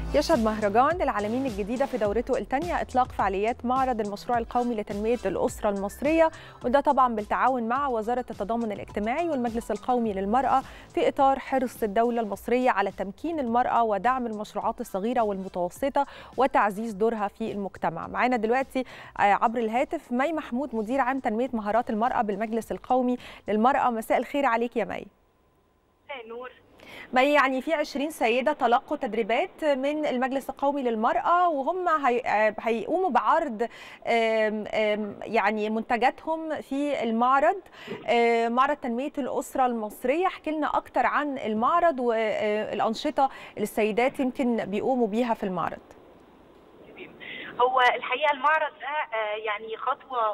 يشهد مهرجان العالمين الجديدة في دورته الثانية إطلاق فعاليات معرض المشروع القومي لتنمية الأسرة المصرية وده طبعا بالتعاون مع وزارة التضامن الاجتماعي والمجلس القومي للمرأة في إطار حرص الدولة المصرية على تمكين المرأة ودعم المشروعات الصغيرة والمتوسطة وتعزيز دورها في المجتمع معانا دلوقتي عبر الهاتف مي محمود مدير عام تنمية مهارات المرأة بالمجلس القومي للمرأة مساء الخير عليك يا مي نور ما يعني في 20 سيدة تلقوا تدريبات من المجلس القومي للمرأة وهم هيقوموا بعرض يعني منتجاتهم في المعرض معرض تنمية الأسرة المصرية احكي لنا أكتر عن المعرض والأنشطة اللي السيدات يمكن بيقوموا بيها في المعرض هو الحقيقة المعرض ده يعني خطوة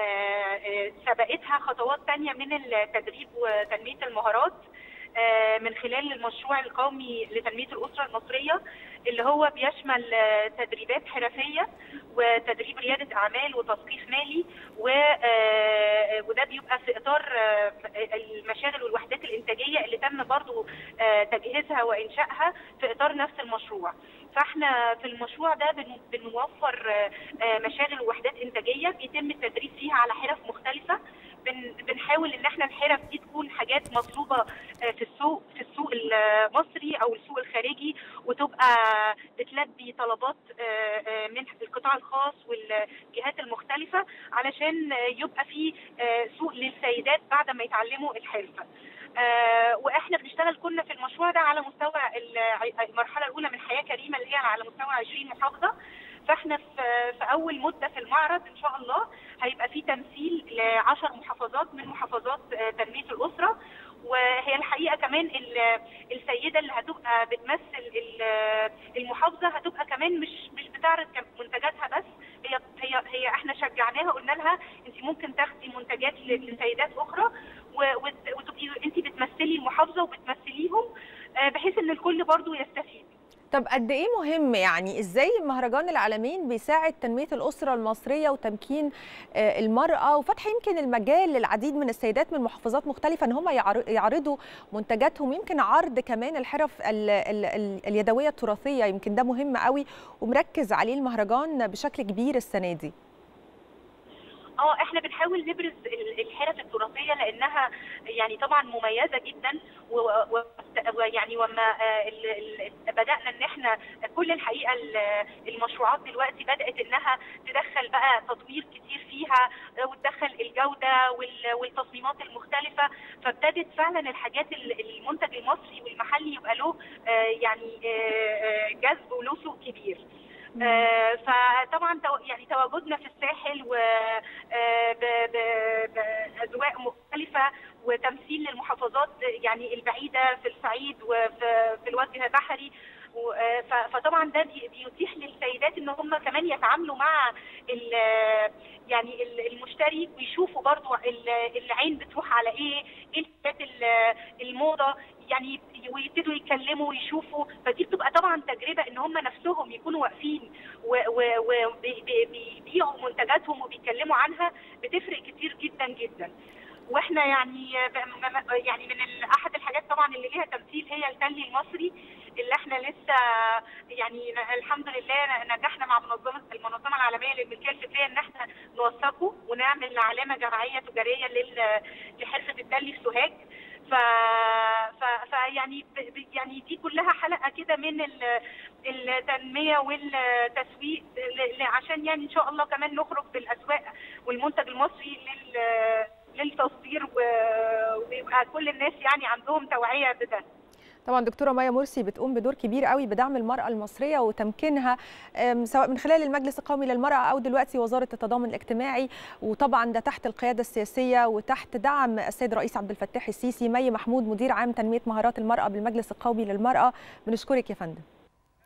سبقتها خطوات تانية من التدريب وتنمية المهارات من خلال المشروع القومي لتنميه الاسره المصريه اللي هو بيشمل تدريبات حرفيه وتدريب رياده اعمال وتثقيف مالي وده بيبقى في اطار المشاغل والوحدات الانتاجيه اللي تم برضو تجهيزها وانشائها في اطار نفس المشروع فاحنا في المشروع ده بنوفر مشاغل ووحدات انتاجيه بيتم التدريب فيها على حرف مختلفه بنحاول ان احنا الحرف دي تكون حاجات مطلوبه في السوق في السوق المصري او السوق الخارجي وتبقى بتلبي طلبات من القطاع الخاص والجهات المختلفه علشان يبقى في سوق للسيدات بعد ما يتعلموا الحرفه. آه واحنا بنشتغل كنا في المشروع ده على مستوى المرحله الاولى من حياه كريمه اللي هي على مستوى 20 محافظه فاحنا في, في اول مده في المعرض ان شاء الله هيبقى في تمثيل ل 10 محافظات من محافظات تنميه الاسره وهي الحقيقه كمان السيده اللي هتبقى بتمثل المحافظه هتبقى كمان مش مش بتعرض منتجاتها بس هي هي هي احنا شجعناها قلنا لها انت ممكن تاخدي منتجات لسيدات اخرى وتبقي انت بتمثلي المحافظه وبتمثليهم بحيث ان الكل برضو يستفيد طب قد ايه مهم يعني ازاي مهرجان العالمين بيساعد تنميه الاسره المصريه وتمكين المراه وفتح يمكن المجال للعديد من السيدات من محافظات مختلفه ان هم يعرضوا منتجاتهم يمكن عرض كمان الحرف ال ال ال اليدويه التراثيه يمكن ده مهم قوي ومركز عليه المهرجان بشكل كبير السنه دي اه احنا بنحاول نبرز الحرف التراثيه لانها يعني طبعا مميزه جدا ويعني وما بدانا ان احنا كل الحقيقه المشروعات دلوقتي بدات انها تدخل بقى تطوير كتير فيها وتدخل الجوده والتصميمات المختلفه فابتدت فعلا الحاجات المنتج المصري والمحلي يبقى له يعني جذب وله سوق كبير. آه فطبعا يعني تواجدنا في الساحل و باذواق مختلفه وتمثيل للمحافظات يعني البعيده في الصعيد وفي الوجه البحري فطبعا ده بيتيح للسيدات ان هم كمان يتعاملوا مع يعني المشتري ويشوفوا برضو العين بتروح على ايه ايه الحاجات الموضه يعني ويبتدوا يتكلموا ويشوفوا فدي بتبقى طبعا تجربه ان هم نفسهم يكونوا واقفين وبيبيعوا منتجاتهم وبيتكلموا عنها بتفرق كتير جدا جدا واحنا يعني يعني من احد الحاجات طبعا اللي ليها تمثيل هي التلي المصري اللي احنا لسه يعني الحمد لله نجحنا مع منظمه المنظمه العالميه للملكيه الفكريه ان احنا نوثقه ونعمل علامه جماعيه تجاريه لحرفه التلي في سوهاج ف... ف... فيعني يعني دي كلها حلقه كده من التنميه والتسويق عشان يعني ان شاء الله كمان نخرج بالاسواق والمنتج المصري لل للتصدير ويبقى كل الناس يعني عندهم توعيه بده طبعا دكتوره مايا مرسي بتقوم بدور كبير قوي بدعم المراه المصريه وتمكينها سواء من خلال المجلس القومي للمراه او دلوقتي وزاره التضامن الاجتماعي وطبعا ده تحت القياده السياسيه وتحت دعم السيد الرئيس عبد الفتاح السيسي مي محمود مدير عام تنميه مهارات المراه بالمجلس القومي للمراه بنشكرك يا فندم